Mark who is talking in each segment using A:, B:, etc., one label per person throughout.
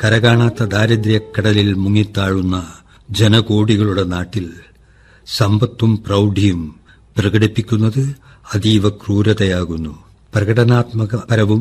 A: കരകാണാത്ത ദാരിദ്ര്യക്കടലിൽ മുങ്ങിത്താഴുന്ന ജനകോടികളുടെ നാട്ടിൽ സമ്പത്തും പ്രൗഢിയും പ്രകടിപ്പിക്കുന്നത് അതീവ ക്രൂരതയാകുന്നു പ്രകടനാത്മകപരവും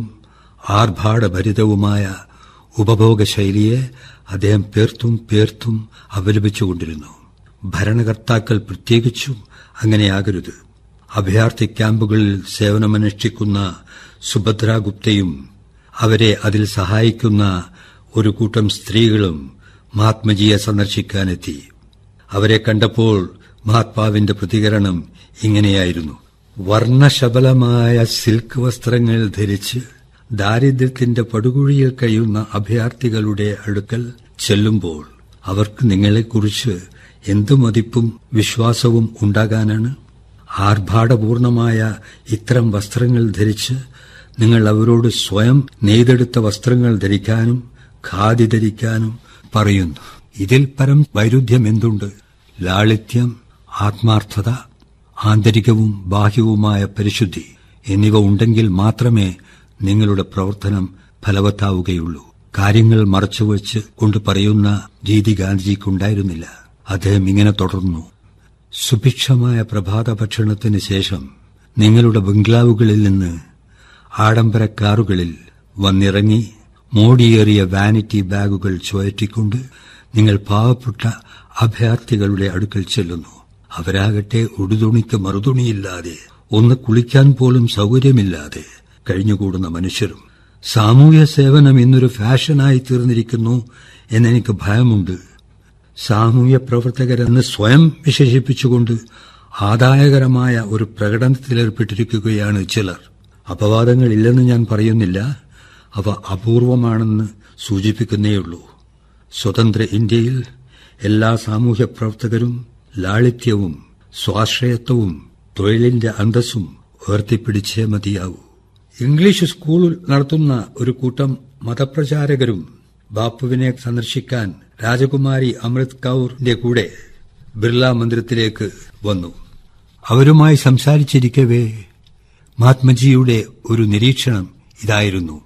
A: ആർഭാടഭരിതവുമായ ഉപഭോഗശൈലിയെ അദ്ദേഹം പേർത്തും പേർത്തും അവലംബിച്ചുകൊണ്ടിരുന്നു ഭരണകർത്താക്കൾ പ്രത്യേകിച്ചും അങ്ങനെയാകരുത് അഭയാർത്ഥി ക്യാമ്പുകളിൽ സേവനമനുഷ്ഠിക്കുന്ന സുഭദ്ര ഗുപ്തയും അവരെ അതിൽ സഹായിക്കുന്ന ഒരു കൂട്ടം സ്ത്രീകളും മഹാത്മജിയെ സന്ദർശിക്കാനെത്തി അവരെ കണ്ടപ്പോൾ മഹാത്മാവിന്റെ പ്രതികരണം ഇങ്ങനെയായിരുന്നു വർണ്ണശബലമായ സിൽക്ക് വസ്ത്രങ്ങൾ ധരിച്ച് ദാരിദ്ര്യത്തിന്റെ പടുകുഴിയിൽ കഴിയുന്ന അഭയാർത്ഥികളുടെ അടുക്കൽ ചെല്ലുമ്പോൾ അവർക്ക് നിങ്ങളെക്കുറിച്ച് എന്തു മതിപ്പും വിശ്വാസവും ഉണ്ടാകാനാണ് ആർഭാടപൂർണമായ ഇത്തരം വസ്ത്രങ്ങൾ ധരിച്ച് നിങ്ങൾ അവരോട് സ്വയം നെയ്തെടുത്ത വസ്ത്രങ്ങൾ ധരിക്കാനും ഖാദി ധരിക്കാനും പറയുന്നു ഇതിൽ പരം വൈരുദ്ധ്യം എന്തുണ്ട് ലാളിത്യം ആത്മാർത്ഥത ആന്തരികവും ബാഹ്യവുമായ പരിശുദ്ധി എന്നിവ ഉണ്ടെങ്കിൽ മാത്രമേ നിങ്ങളുടെ പ്രവർത്തനം ഫലവത്താവുകയുള്ളൂ കാര്യങ്ങൾ മറച്ചുവെച്ച് കൊണ്ട് പറയുന്ന രീതി ഗാന്ധിജിക്കുണ്ടായിരുന്നില്ല അദ്ദേഹം ഇങ്ങനെ തുടർന്നു സുഭിക്ഷമായ പ്രഭാത ഭക്ഷണത്തിന് ശേഷം നിങ്ങളുടെ ബംഗ്ലാവുകളിൽ നിന്ന് ആഡംബര കാറുകളിൽ വന്നിറങ്ങി മോടിയേറിയ വാനിറ്റി ബാഗുകൾ ചുഴറ്റിക്കൊണ്ട് നിങ്ങൾ പാവപ്പെട്ട അഭയാർത്ഥികളുടെ അടുക്കൽ ചെല്ലുന്നു അവരാകട്ടെ ഉടുതുണിക്ക് മറുതുണിയില്ലാതെ ഒന്ന് കുളിക്കാൻ പോലും സൗകര്യമില്ലാതെ കഴിഞ്ഞുകൂടുന്ന മനുഷ്യരും സാമൂഹ്യ സേവനം ഇന്നൊരു ഫാഷനായി തീർന്നിരിക്കുന്നു എന്നെനിക്ക് ഭയമുണ്ട് സാമൂഹ്യ പ്രവർത്തകരെന്ന് സ്വയം വിശേഷിപ്പിച്ചുകൊണ്ട് ആദായകരമായ ഒരു പ്രകടനത്തിലേർപ്പെട്ടിരിക്കുകയാണ് ചിലർ അപവാദങ്ങളില്ലെന്ന് ഞാൻ പറയുന്നില്ല അവ അപൂർവമാണെന്ന് സൂചിപ്പിക്കുന്നേയുള്ളൂ സ്വതന്ത്ര ഇന്ത്യയിൽ എല്ലാ സാമൂഹ്യ പ്രവർത്തകരും ലാളിത്യവും സ്വാശ്രയത്വവും തൊഴിലിന്റെ അന്തസ്സും ഉയർത്തിപ്പിടിച്ചേ മതിയാവൂ ഇംഗ്ലീഷ് സ്കൂൾ നടത്തുന്ന ഒരു കൂട്ടം മതപ്രചാരകരും ബാപ്പുവിനെ സന്ദർശിക്കാൻ രാജകുമാരി അമൃത് കൌറിന്റെ കൂടെ ബിർള മന്ദിരത്തിലേക്ക് വന്നു അവരുമായി സംസാരിച്ചിരിക്കവേ മഹാത്മജിയുടെ ഒരു നിരീക്ഷണം ഇതായിരുന്നു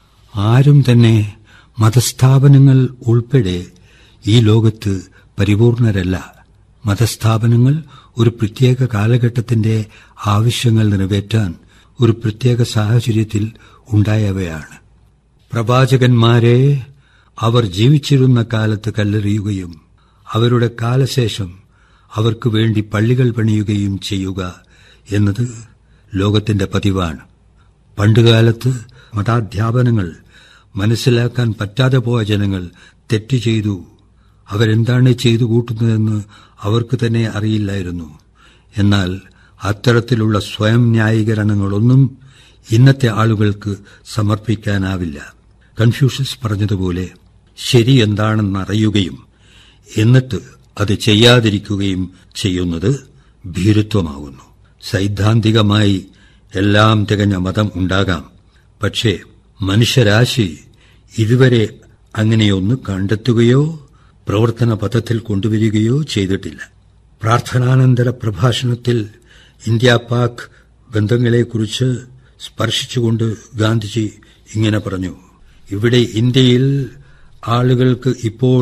A: ആരും തന്നെ മതസ്ഥാപനങ്ങൾ ഉൾപ്പെടെ ഈ ലോകത്ത് പരിപൂർണരല്ല മതസ്ഥാപനങ്ങൾ ഒരു പ്രത്യേക കാലഘട്ടത്തിന്റെ ആവശ്യങ്ങൾ നിറവേറ്റാൻ ഒരു പ്രത്യേക സാഹചര്യത്തിൽ ഉണ്ടായവയാണ് പ്രവാചകന്മാരെ അവർ ജീവിച്ചിരുന്ന കാലത്ത് കല്ലെറിയുകയും അവരുടെ കാലശേഷം അവർക്ക് വേണ്ടി പള്ളികൾ പണിയുകയും ചെയ്യുക എന്നത് ലോകത്തിന്റെ പതിവാണ് പണ്ടുകാലത്ത് മതാധ്യാപനങ്ങൾ മനസ്സിലാക്കാൻ പറ്റാതെ പോയ ജനങ്ങൾ തെറ്റ് ചെയ്തു അവരെന്താണ് ചെയ്തു കൂട്ടുന്നതെന്ന് അവർക്ക് തന്നെ അറിയില്ലായിരുന്നു എന്നാൽ അത്തരത്തിലുള്ള സ്വയം ന്യായീകരണങ്ങളൊന്നും ഇന്നത്തെ ആളുകൾക്ക് സമർപ്പിക്കാനാവില്ല കൺഫ്യൂഷ്യസ് പറഞ്ഞതുപോലെ ശരി എന്താണെന്നറിയുകയും എന്നിട്ട് അത് ചെയ്യാതിരിക്കുകയും ചെയ്യുന്നത് ഭീരുത്വമാകുന്നു സൈദ്ധാന്തികമായി എല്ലാം തികഞ്ഞ മതം ഉണ്ടാകാം പക്ഷേ മനുഷ്യരാശി ഇതുവരെ അങ്ങനെയൊന്ന് കണ്ടെത്തുകയോ പ്രവർത്തന പഥത്തിൽ കൊണ്ടുവരികയോ ചെയ്തിട്ടില്ല പ്രാർത്ഥനാനന്തര പ്രഭാഷണത്തിൽ ഇന്ത്യ പാക് ബന്ധങ്ങളെക്കുറിച്ച് സ്പർശിച്ചുകൊണ്ട് ഗാന്ധിജി ഇങ്ങനെ പറഞ്ഞു ഇവിടെ ഇന്ത്യയിൽ ആളുകൾക്ക് ഇപ്പോൾ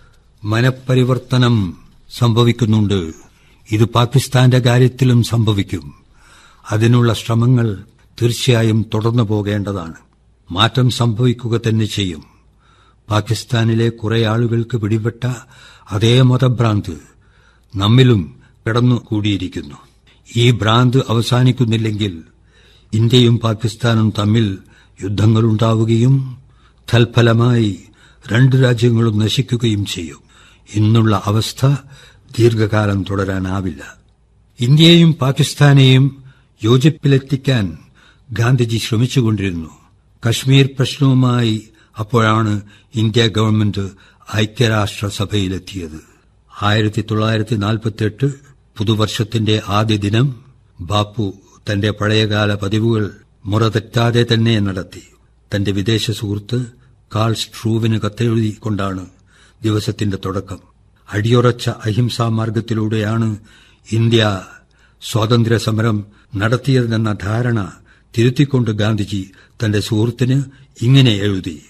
A: മനപരിവർത്തനം സംഭവിക്കുന്നുണ്ട് ഇത് പാകിസ്ഥാന്റെ കാര്യത്തിലും സംഭവിക്കും അതിനുള്ള ശ്രമങ്ങൾ തീർച്ചയായും തുടർന്നു പോകേണ്ടതാണ് മാറ്റം സംഭവിക്കുക തന്നെ ചെയ്യും പാകിസ്ഥാനിലെ കുറെ ആളുകൾക്ക് പിടിപെട്ട അതേ മതഭ്രാന്ത് നമ്മിലും കിടന്നുകൂടിയിരിക്കുന്നു ഈ ഭ്രാന്ത് അവസാനിക്കുന്നില്ലെങ്കിൽ ഇന്ത്യയും പാകിസ്ഥാനും തമ്മിൽ യുദ്ധങ്ങളുണ്ടാവുകയും തൽഫലമായി രണ്ട് രാജ്യങ്ങളും നശിക്കുകയും ചെയ്യും ഇന്നുള്ള അവസ്ഥ ദീർഘകാലം തുടരാനാവില്ല ഇന്ത്യയെയും പാകിസ്ഥാനെയും യോജിപ്പിലെത്തിക്കാൻ ഗാന്ധിജി ശ്രമിച്ചുകൊണ്ടിരുന്നു കശ്മീർ പ്രശ്നവുമായി അപ്പോഴാണ് ഇന്ത്യ ഗവൺമെന്റ് ഐക്യരാഷ്ട്രസഭയിലെത്തിയത് ആയിരത്തി തൊള്ളായിരത്തി നാൽപ്പത്തിയെട്ട് പുതുവർഷത്തിന്റെ ആദ്യ ദിനം ബാപ്പു തന്റെ പഴയകാല പതിവുകൾ മുറതെറ്റാതെ തന്നെ നടത്തി തന്റെ വിദേശ സുഹൃത്ത് കാൾ സ്ട്രൂവിന് കത്തെഴുതിക്കൊണ്ടാണ് ദിവസത്തിന്റെ തുടക്കം അടിയുറച്ച അഹിംസാ മാർഗത്തിലൂടെയാണ് ഇന്ത്യ സ്വാതന്ത്ര്യ സമരം നടത്തിയതെന്ന ധാരണ തിരുത്തിക്കൊണ്ട് ഗാന്ധിജി തന്റെ സുഹൃത്തിന് ഇങ്ങനെ എഴുതി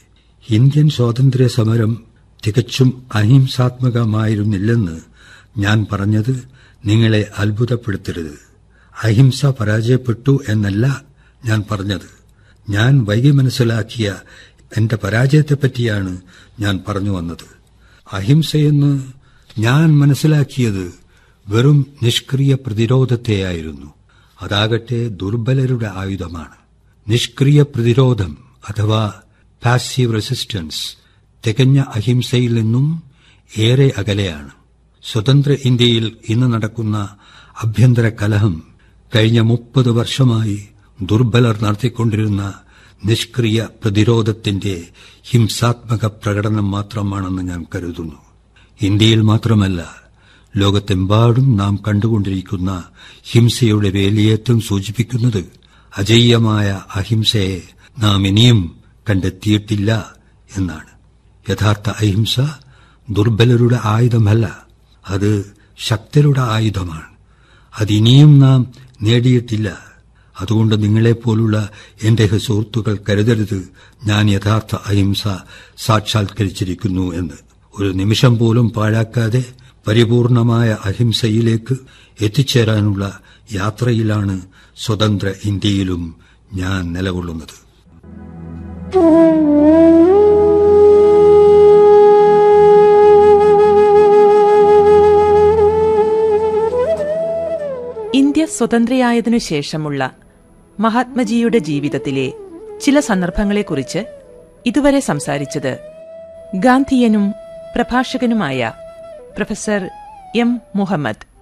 A: ഇന്ത്യൻ സ്വാതന്ത്ര്യ സമരം തികച്ചും അഹിംസാത്മകമായിരുന്നില്ലെന്ന് ഞാൻ പറഞ്ഞത് നിങ്ങളെ അത്ഭുതപ്പെടുത്തരുത് അഹിംസ പരാജയപ്പെട്ടു എന്നല്ല ഞാൻ പറഞ്ഞത് ഞാൻ വൈകി മനസ്സിലാക്കിയ എന്റെ പരാജയത്തെപ്പറ്റിയാണ് ഞാൻ പറഞ്ഞു വന്നത് അഹിംസയെന്ന് ഞാൻ മനസ്സിലാക്കിയത് വെറും നിഷ്ക്രിയ പ്രതിരോധത്തെയായിരുന്നു അതാകട്ടെ ദുർബലരുടെ ആയുധമാണ് നിഷ്ക്രിയ പ്രതിരോധം അഥവാ പാസീവ് റെസിസ്റ്റൻസ് തികഞ്ഞ അഹിംസയിൽ നിന്നും ഏറെ അകലെയാണ് സ്വതന്ത്ര ഇന്ത്യയിൽ ഇന്ന് നടക്കുന്ന ആഭ്യന്തര കലഹം കഴിഞ്ഞ മുപ്പത് വർഷമായി ദുർബലർ നടത്തിക്കൊണ്ടിരുന്ന നിഷ്ക്രിയ പ്രതിരോധത്തിന്റെ ഹിംസാത്മക പ്രകടനം മാത്രമാണെന്ന് ഞാൻ കരുതുന്നു ഇന്ത്യയിൽ മാത്രമല്ല ലോകത്തെമ്പാടും നാം കണ്ടുകൊണ്ടിരിക്കുന്ന ഹിംസയുടെ വേലിയേറ്റം സൂചിപ്പിക്കുന്നത് അജയ്യമായ അഹിംസയെ നാം ഇനിയും കണ്ടെത്തിയിട്ടില്ല എന്നാണ് യഥാർത്ഥ അഹിംസ ദുർബലരുടെ ആയുധമല്ല അത് ശക്തരുടെ ആയുധമാണ് അതിനിയും നാം നേടിയിട്ടില്ല അതുകൊണ്ട് നിങ്ങളെപ്പോലുള്ള എന്റെ സുഹൃത്തുക്കൾ കരുതരുത് ഞാൻ യഥാർത്ഥ അഹിംസ സാക്ഷാത്കരിച്ചിരിക്കുന്നു എന്ന് ഒരു നിമിഷം പോലും പാഴാക്കാതെ പരിപൂർണമായ അഹിംസയിലേക്ക് എത്തിച്ചേരാനുള്ള യാത്രയിലാണ് സ്വതന്ത്ര ഇന്ത്യയിലും ഞാൻ നിലകൊള്ളുന്നത്
B: ഇന്ത്യ സ്വതന്ത്രയായതിനു ശേഷമുള്ള മഹാത്മജിയുടെ ജീവിതത്തിലെ ചില സന്ദർഭങ്ങളെക്കുറിച്ച് ഇതുവരെ സംസാരിച്ചത് ഗാന്ധിയനും പ്രഭാഷകനുമായ പ്രൊഫസർ എം മുഹമ്മദ്